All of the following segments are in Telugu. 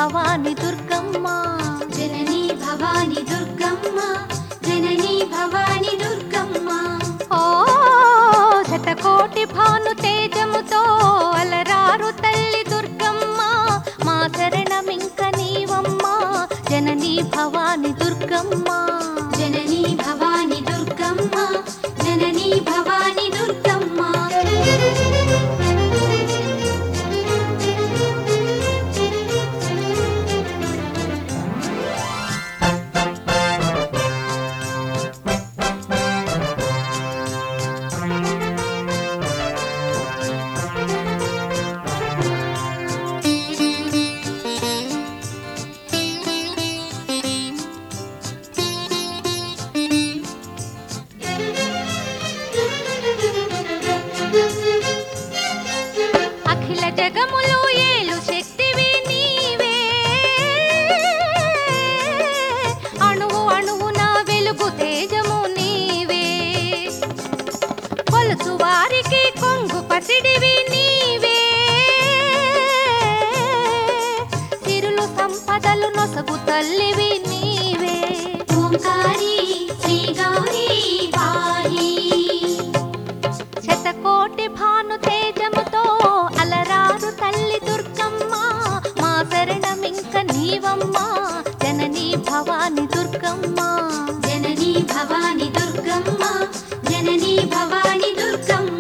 భవాని దుర్గమ్మ జననీ భవాని దుర్గమ్మ జననీ భవాని దుర్గమ్మ ఓ శతకోటి భాను తేజముతో అలరారు తల్లి దుర్గమ్మ మా శరణమింక నీవమ్మ జననీ భవాని దుర్గమ్మ జననీ భవాని దుర్గమ్మ జననీ భవాని దుర్గమ్మ అఖిల జగములు ఏలు శక్తివి నీవే అణువు అణువున వెలుగు తేజము నీవే కొలుసు వారికి కొంగు పసిడివి నీవే సిరులు సంపదలు నొసగు తల్లివి నీవే ఓంకారి శ్రీ గౌరీ పాహి శతకోటి భాను తేజముతో అలరారు తల్లి దుర్గమ్మ మా శరణమింక నీవమ్మ జననీ భవాని దుర్గమ్మ జననీ భవాని దుర్గమ్మ జననీ భవాని దుర్గమ్మ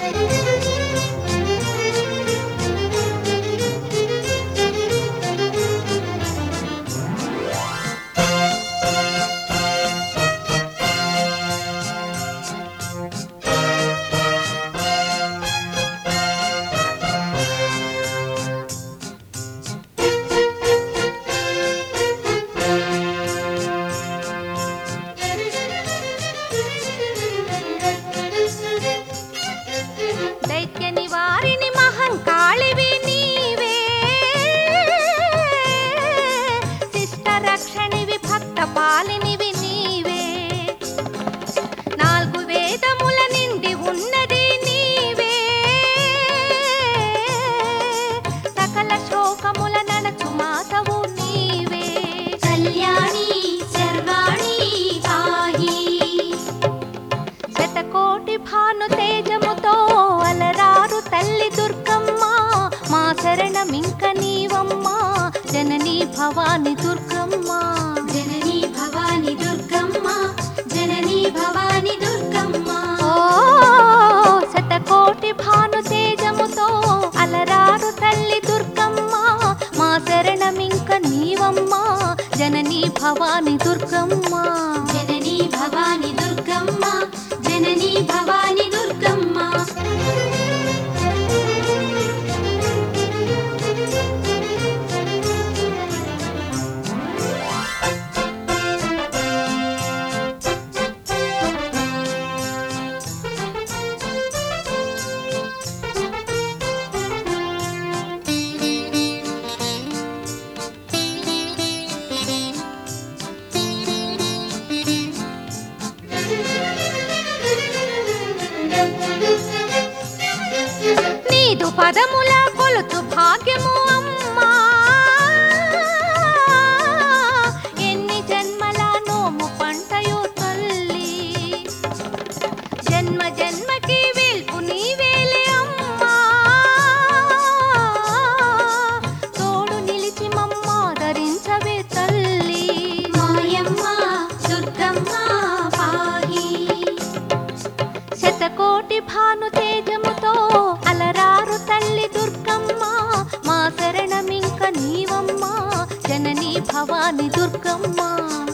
దైత్య నివారిని మహంకాళివి నీవే శిష్ట రక్షణివి భక్త పాలినివి నీవే నాలుగు వేదముల నిండి ఉన్నది నీవే సకల శోకముల నడచు మాతవు నీవే కళ్యాణి సర్వాణి పాహి శతకోటి భాను తేజముతో అలరారు తల్లి దుర్గమ్మ మా శరణమింక నీవమ్మ జననీ భవాని దుర్గమ్మ జననీ భవాని దుర్గమ్మ జననీ భవాని దుర్గమ్మ ఓ శతకోటి భాను తేజముతో అలరారు తల్లి దుర్గమ్మ మా శరణమింక నీవమ్మ జననీ భవాని దుర్గమ్మ జననీ భవాని దుర్గమ్మ జననీ భవాని దుర్గమ్మ నీదు పదముల కొలుచు భాగ్యము అమ్మా ఎన్ని జన్మల నోము పంటయో తల్లి జన్మ జన్మకి వేల్పు నీవేలే అమ్మా తోడు నిలిచి మమ్మ ధరించవే తల్లి మాయమ్మ దుర్గమ్మ పాహి శతకోటి భాను తేజముతో అలరారు తల్లి దుర్గమ్మ మా శరణమింక నీవమ్మ జననీ భవాని దుర్గమ్మ